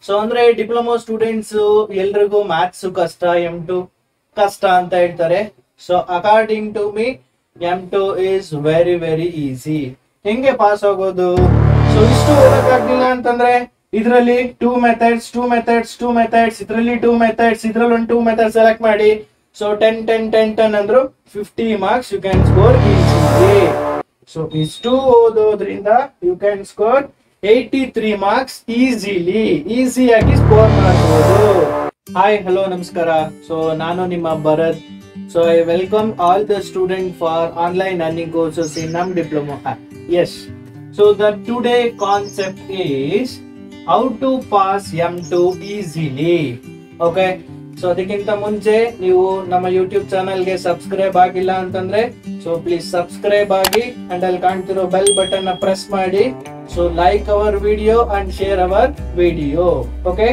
so ಅಂದ್ರೆ diploma students ಎಲ್ರಿಗೂ maths ಕಷ್ಟ ಎಂ ಟು ಕಷ್ಟ ಅಂತ ಹೇಳ್ತಾರೆ so according to me M two is very very easy ಹೆಂಗೆ ಪಾಸ್ ಆಗೋದು ಸೊ ಇಷ್ಟು ಓದಕ್ಕಾಗ್ಲಿಲ್ಲ ಅಂತಂದ್ರೆ ಇದರಲ್ಲಿ two methods two methods two methods ಇದರಲ್ಲಿ ಟೂ ಮೆಥಡ್ಸ್ ಇದ್ರಲ್ಲಿ ಒಂದು ಟೂ ಮೆಥಡ್ ಸೆಲೆಕ್ಟ್ ಮಾಡಿ so ten ten ten ten ಅಂದ್ರು fifty marks you can score easily so ಇಷ್ಟು ಓದೋದ್ರಿಂದ you can score eighty three marks easily ಈಸಿಯಾಗಿ ಸ್ಕೋರ್ ಮಾಡಬಹುದು hi hello ನಮಸ್ಕಾರ ಸೊ ನಾನು ನಿಮ್ಮ Bharath so I welcome all the student for online earning courses in ನಮ್ diploma S so the today concept is how to pass M two easily okay so ಅದಕ್ಕಿಂತ ಮುಂಚೆ ನೀವು ನಮ್ಮ ಯೂಟ್ಯೂಬ್ ಚಾನಲ್ಗೆ ಸಬ್ಸ್ಕ್ರೈಬ್ ಆಗಿಲ್ಲ ಅಂತಂದ್ರೆ ಸೊ ಪ್ಲೀಸ್ ಸಬ್ಸ್ಕ್ರೈಬ್ ಆಗಿ and ಅಲ್ಲಿ ಕಾಣ್ತಿರೋ ಬೆಲ್ ಬಟನ್ ನ ಪ್ರೆಸ್ ಮಾಡಿ so like our video and share our video okay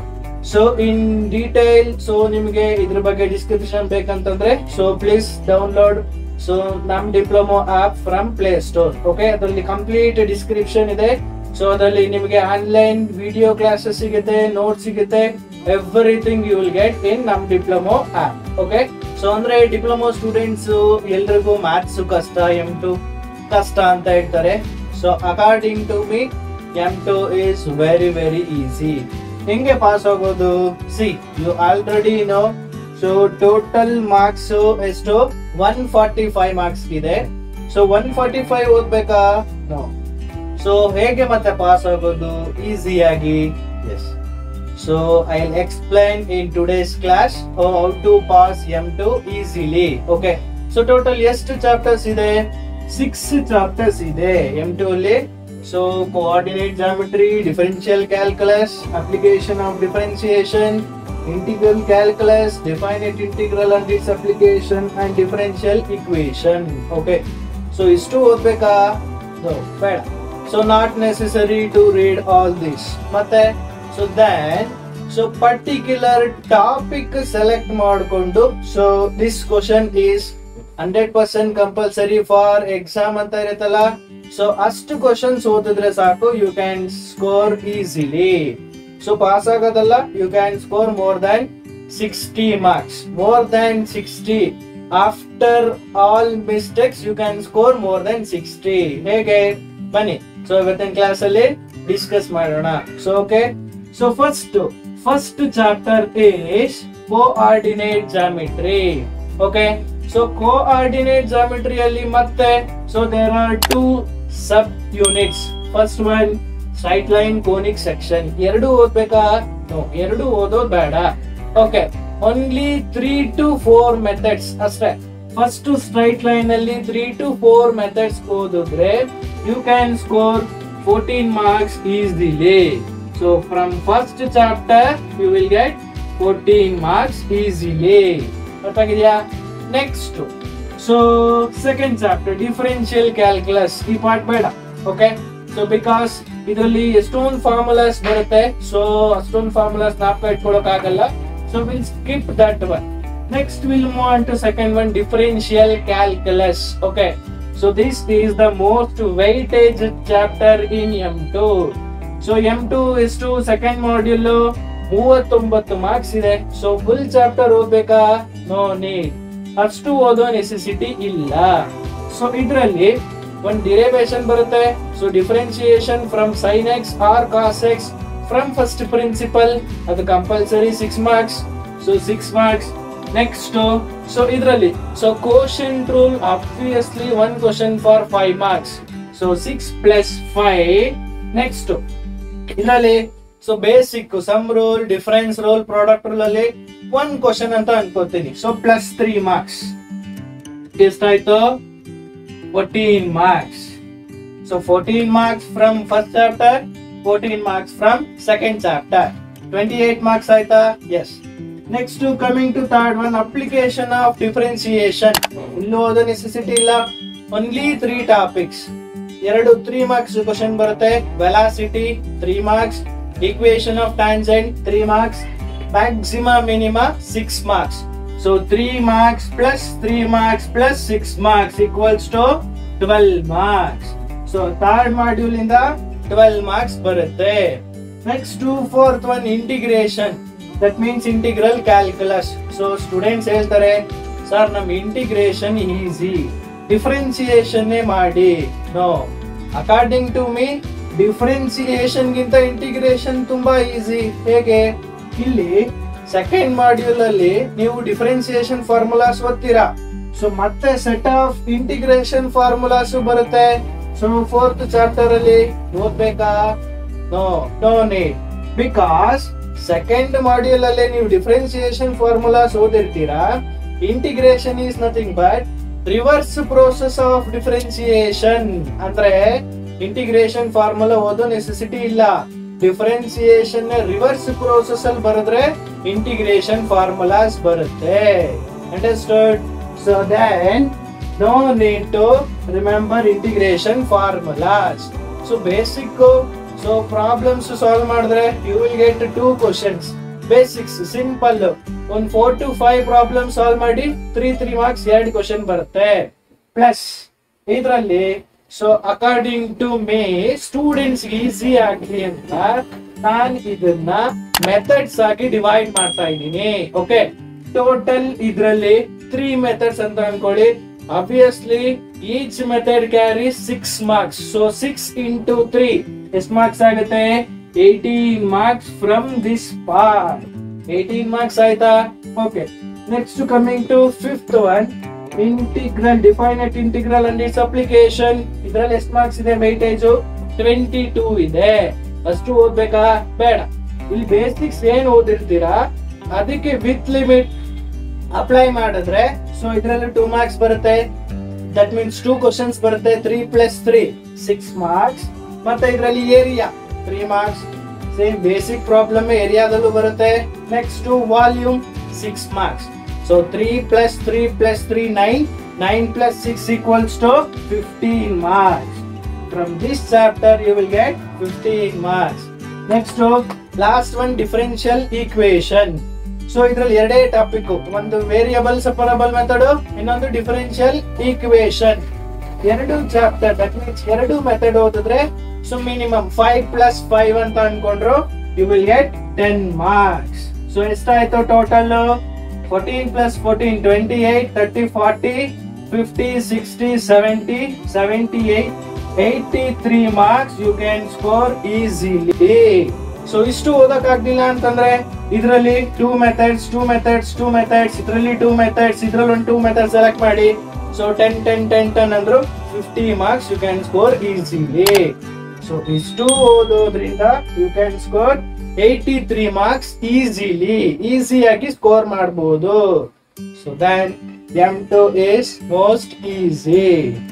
so in detail so ನಿಮಗೆ ಇದ್ರ ಬಗ್ಗೆ ಡಿಸ್ಕ್ರಿಪ್ಷನ್ ಬೇಕಂತಂದ್ರೆ ಸೊ ಪ್ಲೀಸ್ ಡೌನ್ಲೋಡ್ ಸೊ ನಮ್ diploma app from play store okay ಅದರಲ್ಲಿ ಕಂಪ್ಲೀಟ್ ಡಿಸ್ಕ್ರಿಪ್ಷನ್ ಇದೆ ಸೊ ಅದರಲ್ಲಿ ನಿಮಗೆ ಆನ್ಲೈನ್ ವಿಡಿಯೋ ಕ್ಲಾಸಸ್ ಸಿಗುತ್ತೆ ನೋಟ್ ಸಿಗುತ್ತೆ everything you will get in ನಮ್ ಡಿಪ್ಲೊಮೊ ಆಪ್ ಓಕೆ ಸೊ ಅಂದ್ರೆ ಡಿಪ್ಲೊಮೊ ಸ್ಟೂಡೆಂಟ್ಸ್ ಎಲ್ರಿಗೂ ಮ್ಯಾಥ್ಸ್ ಕಷ್ಟ ಎಂ ಟು ಕಷ್ಟ ಅಂತ ಹೇಳ್ತಾರೆ so according to me M two is very very easy ಹೆಂಗೆ ಪಾಸ್ ಆಗೋದು see you already know so total marks ಎಷ್ಟು ಒನ್ ಫಾರ್ಟಿ ಫೈವ್ ಮಾರ್ಕ್ಸ್ ಇದೆ ಸೊ ಒನ್ ಫಾರ್ಟಿ ಫೈವ್ ಓದ್ಬೇಕಾ ನೋ ಸೊ ಹೇಗೆ ಮತ್ತೆ ಪಾಸ್ ಆಗೋದು ಈಸಿಯಾಗಿ yes so I explain in today's class how to pass M two easily okay so total ಎಷ್ಟು chapters ಇದೆ six chapters ಇದೆ ಎಂ ಟು ಅಲ್ಲಿ so coordinate geometry differential calculus application of differentiation integral calculus definite integral and its application and differential equation okay so ಇಷ್ಟು ಓದ್ಬೇಕಾ No, ಬೇಡ so not necessary to read all this ಮತ್ತೆ so then so particular topic select ಮಾಡಿಕೊಂಡು so this question is hundred percent compulsory for exam ಅಂತ ಇರುತ್ತಲ್ಲ so ಅಷ್ಟು questions ಓದಿದ್ರೆ ಸಾಕು you can score easily so pass ಆಗೋದಲ್ಲ you can score more than sixty marks more than sixty after all mistakes you can score more than sixty ಹೇಗೆ ಬನ್ನಿ so ಇವತ್ತಿನ class ಅಲ್ಲಿ ಡಿಸ್ಕಸ್ ಮಾಡೋಣ so okay so first first chapter is coordinate geometry okay so coordinate geometry ಅಲ್ಲಿ ಮತ್ತೆ so there are two sub units first one straight line conic section ಎರಡು ಓದ್ಬೇಕಾ No, ಎರಡು ಓದೋದ್ ಬೇಡ okay only three to four methods ಅಷ್ಟೇ first straight line ಅಲ್ಲಿ three to four methods ಓದಿದ್ರೆ you can score fourteen marks easily so from first chapter you will get fourteen marks easily ಗೊತ್ತಾಗಿದ್ಯಾ next so second chapter differential calculus ಈ part ಬೇಡ okay so because ಇದರಲ್ಲಿ ಎಷ್ಟೊಂದು formulas ಬರುತ್ತೆ so ಅಷ್ಟೊಂದು formulas ನಾಪ್ಕ ಇಟ್ಕೊಳಕ್ ಆಗಲ್ಲ so will skip that one next will move on to second one differential calculus okay so this is the most weightage chapter in M two so M two ಎಷ್ಟು second module ಮೂವತ್ತೊಂಬತ್ತು marks ಇದೆ so full chapter ಓದ್ಬೇಕಾ no need ಅಷ್ಟು ಓದೋ necessity ಇಲ್ಲ so ಇದರಲ್ಲಿ ಒಂದು derivation ಬರುತ್ತೆ so differentiation from sine x or cos x from first principle ಅದು compulsory six marks so six marks next so ಇದರಲ್ಲಿ so quotient rule obviously one question for five marks so six plus five next ಇದರಲ್ಲಿ so basic sum rule difference rule product rule ಅಲ್ಲಿ one question ಅಂತ ಅನ್ಕೋತೀನಿ so plus three marks ಎಷ್ಟಾಯ್ತು fourteen marks so fourteen marks from first chapter fourteen marks from second chapter twenty eight marks ಆಯ್ತಾ yes next coming to third one application of differentiation ಇಲ್ಲಿ ಓದೋ necessity ಇಲ್ಲ only three topics ಎರಡು three marks question ಬರುತ್ತೆ velocity three marks equation of tangent three marks maxima minima six marks so three marks plus three marks plus six marks equals to twelve marks so third module ಇಂದ twelve marks ಬರುತ್ತೆ next fourth one integration that means integral calculus so students ಹೇಳ್ತಾರೆ sir ನಮ್ integration easy differentiation ಮಾಡಿ no according to me differentiation ಗಿಂತ integration ತುಂಬಾ easy ಹೇಗೆ ಇಲ್ಲಿ second module ಅಲ್ಲಿ ನೀವು ಡಿಫ್ರೆನ್ಸಿಯೇಷನ್ ಫಾರ್ಮುಲಾಸ್ ಓದ್ತೀರಾ ಸೊ ಮತ್ತೆ ಸೆಟ್ ಆಫ್ ಇಂಟಿಗ್ರೇಷನ್ ಫಾರ್ಮುಲಾಸ್ ಬರುತ್ತೆ ಸೊ ಫೋರ್ತ್ ಚಾಪ್ಟರ್ ಅಲ್ಲಿ ಓದ್ಬೇಕಾ no no need because second module ಅಲ್ಲಿ ನೀವು ಡಿಫ್ರೆನ್ಸಿಯೇಷನ್ ಫಾರ್ಮುಲಾಸ್ ಓದಿರ್ತೀರಾ integration is nothing but reverse process of differentiation ಅಂದ್ರೆ ಇಂಟಿಗ್ರೇಷನ್ ಫಾರ್ಮುಲಾ ಓದೋ ನೆಸೆಸಿಟಿ ಇಲ್ಲ ಡಿಫ್ರೆನ್ಸಿಯೇಷನ್ ರಿವರ್ಸ್ ಪ್ರೋಸೆಸ್ ಅಲ್ಲಿ ಬರೆದ್ರೆ ಇಂಟಿಗ್ರೇಷನ್ ಫಾರ್ಮುಲಾಸ್ ಬರುತ್ತೆ understood so then no need to remember integration formulas so basic so problems solve ಮಾಡಿದ್ರೆ you will get two questions basics simple ಒಂದ್ four to five problem solve ಮಾಡಿ three three marks ಎರಡು question ಬರುತ್ತೆ plus ಇದರಲ್ಲಿ so according to me students easy ಆಗ್ಲಿ ಅಂತ ನಾನ್ ಇದನ್ನ ಮೆಥಡ್ಸ್ ಆಗಿ ಡಿವೈಡ್ ಮಾಡ್ತಾ ಇದ್ದೀನಿ ಓಕೆ ಟೋಟಲ್ ಇದ್ರಲ್ಲಿ ತ್ರೀ ಮೆಥಡ್ಸ್ ಅಂತ ಅನ್ಕೊಳ್ಳಿ obviously each method carry six marks so six into three ಎಷ್ಟು ಮಾರ್ಕ್ಸ್ ಆಗುತ್ತೆ eighteen marks from this part eighteen marks ಆಯ್ತಾ okay next coming to fifth one integral definite integral and its application ಇದ್ರಲ್ಲಿ ಎಷ್ಟು marks ಇದೆ weightage twenty two ಇದೆ ಅಷ್ಟು ಓದ್ಬೇಕಾ ಬೇಡ ಇಲ್ಲಿ ಬೇಸಿಕ್ಸ್ ಏನ್ ಓದಿರ್ತೀರಾ ಅದಕ್ಕೆ ವಿತ್ ಲಿಮಿಟ್ ಅಪ್ಲೈ ಮಾಡಿದ್ರೆ ಸೊ ಇದ್ರಲ್ಲಿ ಟೂ ಮಾರ್ಕ್ಸ್ ಬರುತ್ತೆ ದಟ್ ಮೀನ್ಸ್ ಟೂ ಕ್ವಶನ್ಸ್ ಬರುತ್ತೆ three plus three six marks ಮತ್ತೆ ಇದರಲ್ಲಿ area three marks same basic problem ಏರಿಯಾದಲ್ಲೂ ಬರುತ್ತೆ next volume six marks so three plus three plus three nine nine plus six equals to fifteen marks from this chapter you will get fifteen marks next last one differential equation so ಇದ್ರಲ್ಲಿ ಎರಡೇ topic ಒಂದು variable separable method ಇನ್ನೊಂದು differential equation ಎರಡು chapter that means ಎರಡು method ಓದಿದ್ರೆ so minimum five plus five ಅಂತ ಅನ್ಕೊಂಡ್ರು you will get ten marks so ಎಷ್ಟಾಯ್ತು total fourteen plus fourteen twenty eight thirty forty fifty sixty seventy seventy eight eighty three marks you can score easily so ಇಷ್ಟು ಓದಕ್ ಆಗ್ಲಿಲ್ಲ ಅಂತಂದ್ರೆ ಇದರಲ್ಲಿ two methods two methods two methods ಇದರಲ್ಲಿ two methods ಇದ್ರಲ್ಲಿ ಒಂದು two method select ಮಾಡಿ so ten ten ten ten ಅಂದ್ರು fifty marks you can score easily so ಇಷ್ಟು ಓದೋದ್ರಿಂದ you can score eighty three marks easily ಈಸಿಯಾಗಿ ಸ್ಕೋರ್ ಮಾಡಬಹುದು so then M two is most easy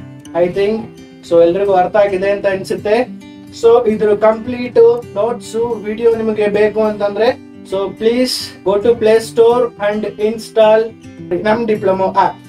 I think so ಎಲ್ರಿಗೂ ಅರ್ಥ ಆಗಿದೆ ಅಂತ ಅನ್ಸುತ್ತೆ ಸೊ ಇದ್ರ ಕಂಪ್ಲೀಟ್ ನೋಟ್ಸ್ ವಿಡಿಯೋ ನಿಮಗೆ ಬೇಕು ಅಂತಂದ್ರೆ so please go to play store and install ನಮ್ ಡಿಪ್ಲೊಮೊ ಆಪ್